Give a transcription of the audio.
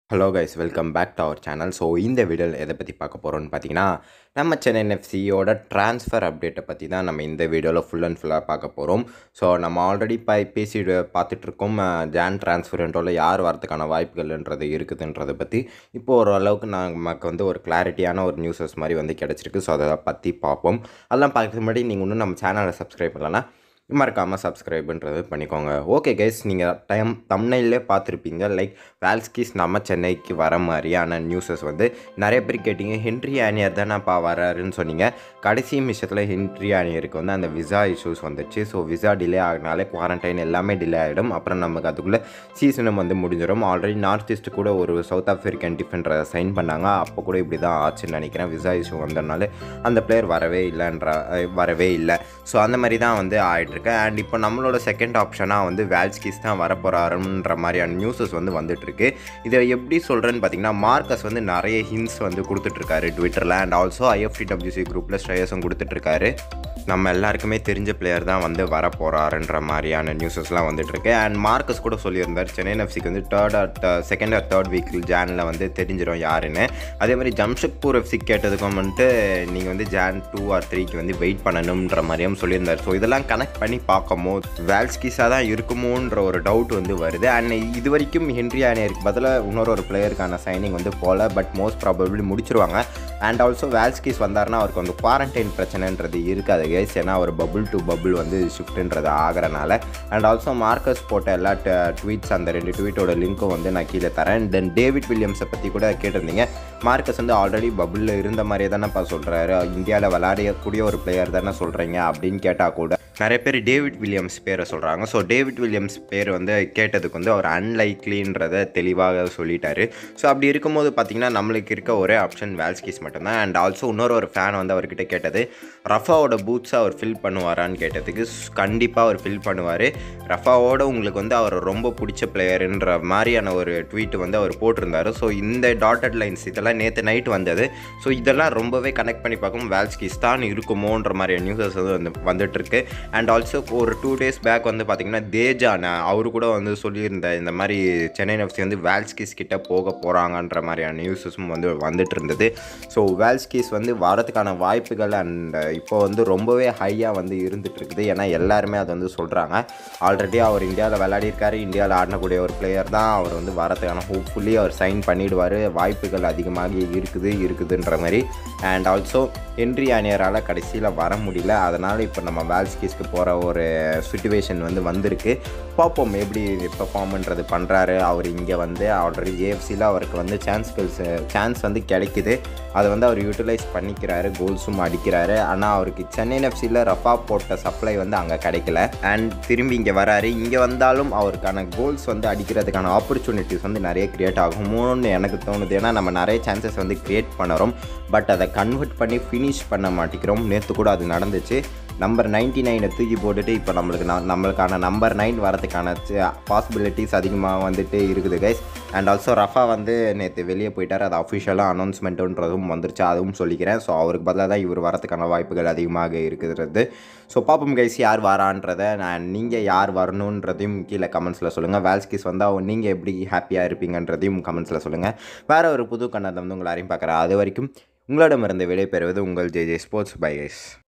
hello guys welcome back to our channel so இந்த வீடியோவில் எதை பற்றி பார்க்க போகிறோம்னு பார்த்தீங்கன்னா நம்ம சென்னை என்எஃப்சியோட ட்ரான்ஸ்ஃபர் அப்டேட்டை பற்றி தான் நம்ம இந்த வீடியோவில் ஃபுல் அண்ட் ஃபுல்லாக பார்க்க போகிறோம் ஸோ நம்ம ஆல்ரெடி ப பேசி பார்த்துட்ருக்கோம் ஜான் ட்ரான்ஸ்ஃபர்ன்றோல யார் வரதுக்கான வாய்ப்புகள்ன்றது இருக்குதுன்றதை பற்றி இப்போ ஓரளவுக்கு நமக்கு வந்து ஒரு கிளாரிட்டியான ஒரு நியூஸஸ் மாதிரி வந்து கிடச்சிருக்கு ஸோ அதை பற்றி பார்ப்போம் அதெல்லாம் பார்க்கறதுக்கு முன்னாடி நீங்கள் இன்னும் நம்ம சேனலை சப்ஸ்கிரைப் பண்ணலன்னா மறக்காமல் சப்ஸ்கிரைப்ன்றது பண்ணிக்கோங்க ஓகே கைஸ் நீங்கள் டைம் தம்னையிலே பார்த்துருப்பீங்க லைக் வேல்ஸ்கிஸ் நம்ம சென்னைக்கு வர மாதிரியான நியூஸஸ் வந்து நிறைய பேர் கேட்டிங்க ஹென்ரி ஆனியர் தானேப்பா வராருன்னு சொன்னீங்க கடைசி நிமிஷத்தில் ஹென்ரி ஆனியருக்கு வந்து அந்த விசா இஷ்யூஸ் வந்துச்சு ஸோ விசா டிலே ஆகினாலே குவாரண்டைன் எல்லாமே டிலே ஆகிடும் அப்புறம் நமக்கு அதுக்குள்ளே சீசனும் வந்து முடிஞ்சிடும் ஆல்ரெடி நார்த் ஈஸ்ட் கூட ஒரு சவுத் ஆஃப்ரிக்கன் டிஃபெண்டரை சைன் பண்ணாங்க அப்போ கூட இப்படி தான் ஆச்சுன்னு நினைக்கிறேன் விசா இஷ்யூ வந்ததுனால அந்த பிளேயர் வரவே இல்லைன்ற வரவே இல்லை ஸோ அந்த மாதிரி தான் வந்து ஆகிட்டு இருக்கு அண்ட் இப்போ நம்மளோட செகண்ட் ஆப்ஷனாக வந்து வேல்ஸ்கிஸ் தான் வரப்போகிறாருன்ற மாதிரியான நியூஸஸ் வந்து வந்துட்டுருக்கு இதை எப்படி சொல்கிறேன்னு பார்த்தீங்கன்னா மார்க்கஸ் வந்து நிறைய ஹிண்ட்ஸ் வந்து கொடுத்துட்ருக்காரு ட்விட்டரில் அண்ட் ஆல்சோ ஐஎஃப்டிடபிள்யூசி குரூப்பில் ஸ்ட்ரேயஸும் கொடுத்துட்ருக்காரு நம்ம எல்லாருக்குமே தெரிஞ்ச பிளேயர் தான் வந்து வர போகிறாருன்ற மாதிரியான நியூஸஸ்லாம் வந்துட்டுருக்கு அண்ட் மார்க்கஸ் கூட சொல்லியிருந்தார் சென்னை எஃப்சிக்கு வந்து third or second or third வீக்கில் ஜானில் வந்து தெரிஞ்சிடும் யாருன்னு அதே மாதிரி ஜம்ஷெட்பூர் எஃப்சி கேட்டதுக்கும் வந்துட்டு நீங்கள் வந்து ஜான் டூ ஆர் த்ரீக்கு வந்து வெயிட் பண்ணணுன்ற மாதிரியும் சொல்லியிருந்தார் ஸோ இதெல்லாம் கனெக்ட் பண்ணி பார்க்கும்போது வேல்ஸ்கிஸாக தான் இருக்குமோன்ற ஒரு டவுட் வந்து வருது அண்ட் இது வரைக்கும் ஹென்ரி ஆனியருக்கு பதிலாக இன்னொரு ஒரு பிளேயருக்கான சைனிங் வந்து போகல பட் மோஸ்ட் ப்ராபபிளி முடிச்சிருவாங்க அண்ட் ஆல்சோ வேல்ஸ்கிஸ் வந்தார்னா அவருக்கு வந்து குவாரண்டைன் பிரச்சனைன்றது இருக்காது கைஸ் ஏன்னா அவர் பபுள் டு பபுள் வந்து ஷிஃப்ட்ன்றது ஆகிறனால அண்ட் ஆல்சோ மார்க்கஸ் போட்ட எல்லா ட்வீட்ஸ் அந்த ரெண்டு ட்வீட்டோட லிங்க்கும் வந்து நான் கீழே தரேன் தென் டேவிட் வில்லியம்ஸை பற்றி கூட கேட்டிருந்தீங்க மார்க்கஸ் வந்து ஆல்ரெடி பபுளில் இருந்த மாதிரியே தானேப்பா சொல்கிறாரு இந்தியாவில் விளையாடக்கூடிய ஒரு பிளேயர் தானே சொல்கிறீங்க அப்படின்னு கேட்டால் கூட நிறைய பேர் டேவிட் வில்லியம்ஸ் பேரை சொல்கிறாங்க ஸோ டேவிட் வில்லியம்ஸ் பேர் வந்து கேட்டதுக்கு வந்து அவர் அன்லைக்லின்றதை தெளிவாக சொல்லிட்டாரு ஸோ அப்படி இருக்கும்போது பார்த்தீங்கன்னா நம்மளுக்கு இருக்க ஒரே ஆப்ஷன் வேல்ஸ்கிஸ் மட்டும்தான் அண்ட் ஆல்சோ இன்னொரு ஒரு ஃபேன் வந்து அவர்கிட்ட கேட்டது ரஃபாவோட பூட்ஸை அவர் ஃபில் பண்ணுவாரான்னு கேட்டதுக்கு கண்டிப்பாக அவர் ஃபில் பண்ணுவார் ரஃபாவோட உங்களுக்கு வந்து அவர் ரொம்ப பிடிச்ச பிளேயருன்ற மாதிரியான ஒரு ட்வீட் வந்து அவர் போட்டிருந்தார் ஸோ இந்த டாட்டட் லைன்ஸ் இதெல்லாம் நேற்று நைட் வந்தது ஸோ இதெல்லாம் ரொம்பவே கனெக்ட் பண்ணி பார்க்கும் வேல்ஸ்கிஸ் தான் இருக்குமோன்ற மாதிரியான நியூஸஸ் வந்து வந்து வந்துட்டுருக்கு அண்ட் ஆல்சோ ஒரு டூ டேஸ் பேக் வந்து பார்த்திங்கன்னா தேஜான அவரு கூட வந்து சொல்லியிருந்த இந்த மாதிரி சென்னை எஃப்சி வந்து வேல்ஸ்கிஸ் கிட்ட போக போகிறாங்கன்ற மாதிரியான நியூஸஸும் வந்து வந்துட்டு இருந்தது ஸோ வேல்ஸ்கிஸ் வந்து வரதுக்கான வாய்ப்புகள் அண்ட் இப்போ வந்து ரொம்பவே ஹையாக வந்து இருந்துட்டு இருக்குது ஏன்னா எல்லாருமே அதை வந்து சொல்கிறாங்க ஆல்ரெடி அவர் இந்தியாவில் விளையாடிருக்காரு இந்தியாவில் ஆடக்கூடிய ஒரு பிளேயர் தான் அவர் வந்து வரதுக்கான ஹோப்ஃபுல்லி அவர் சைன் பண்ணிவிடுவார் வாய்ப்புகள் அதிகமாக இருக்குது இருக்குதுன்ற மாதிரி அண்ட் ஆல்சோ ஹென்ரி ஆனியரால் கடைசியில் வர முடியல அதனால் இப்போ நம்ம வேல்ஸ்கிஸ்க்கு போகிற ஒரு சுச்சுவேஷன் வந்து வந்திருக்கு பார்ப்போம் எப்படி பெர்ஃபார்ம்ன்றது பண்ணுறாரு அவர் இங்கே வந்து ஆல்ரெடி ஏஎஃப்சியில் அவருக்கு வந்து சான்ஸ்கள் சான்ஸ் வந்து கிடைக்குது அதை வந்து அவர் யூட்டிலைஸ் பண்ணிக்கிறாரு கோல்ஸும் அடிக்கிறாரு ஆனால் அவருக்கு சென்னை எஃப்சியில் ரஃபா போட்ட சப்ளை வந்து அங்கே கிடைக்கல அண்ட் திரும்பி இங்கே வராரு இங்கே வந்தாலும் அவருக்கான கோல்ஸ் வந்து அடிக்கிறதுக்கான ஆப்பர்ச்சுனிட்டிஸ் வந்து நிறைய க்ரியேட் ஆகுமோன்னு எனக்கு தோணுது ஏன்னா நம்ம நிறைய சான்சஸ் வந்து க்ரியேட் பண்ணுறோம் பட் அதை கன்வெர்ட் பண்ணி ஃபினிஷ் பண்ண மாட்டேங்கிறோம் நேற்று கூட அது நடந்துச்சு நம்பர் நைன்ட்டி நைனை தூக்கி போட்டுட்டு இப்போ நம்மளுக்கு நம்மளுக்கான நம்பர் நைன் வரதுக்கான பாசிபிலிட்டிஸ் அதிகமாக வந்துட்டு இருக்குது கைஸ் அண்ட் ஆல்சோ ரஃபா வந்து நேற்று வெளியே போயிட்டார் அது அஃபிஷியலாக அனௌன்ஸ்மெண்ட்டுன்றதும் வந்துருச்சு அதுவும் சொல்லிக்கிறேன் ஸோ அவருக்கு பதிலாக தான் இவர் வரதுக்கான வாய்ப்புகள் அதிகமாக இருக்கிறது ஸோ பாப்போம் கைஸ் யார் வரான்றதை நான் நீங்கள் யார் வரணுன்றதையும் கீழே கமெண்ட்ஸில் சொல்லுங்கள் வேல்ஸ்கிஸ் வந்தால் நீங்கள் எப்படி ஹாப்பியாக இருப்பீங்கன்றதையும் கமெண்ட்ஸில் சொல்லுங்கள் வேறு ஒரு புது கண்ணத்தை வந்து உங்களை அறியும் பார்க்குறேன் அது வரைக்கும் உங்களிடமிருந்து விடைபெறுவது உங்கள் J J sports bye guys